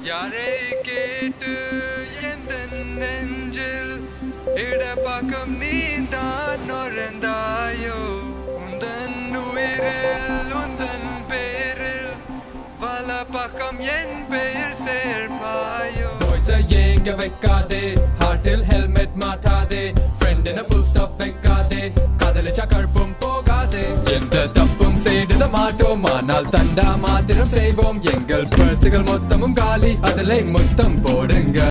யாரை கேட்டு எந்த நெஞ்சில் இடப்பக்கம் நீதான் நுழைந்தாயோ உந்தன் உயிரில் உந்தன் பேரில் வல பக்கம் என் பெயர் சேர்ப்பாயோ Boys ஏங்க வைக்காதே ஹார்ட்டில் ஹெல்மெட் மாட்டாதே ஃப்ரெண்ட் என்ன ஃபுல் ஸ்டாப் வைக்காதே காதலிச்சா கழுப்பும் போகாதே எந்த தப்பும் செய்திட மாட்டோம் ஆனால் தண்டா மாத்திரம் செய்வோம் எங்கள் பர்சுகள் மொத்தமும் காலி அதிலே முத்தம் போடுங்க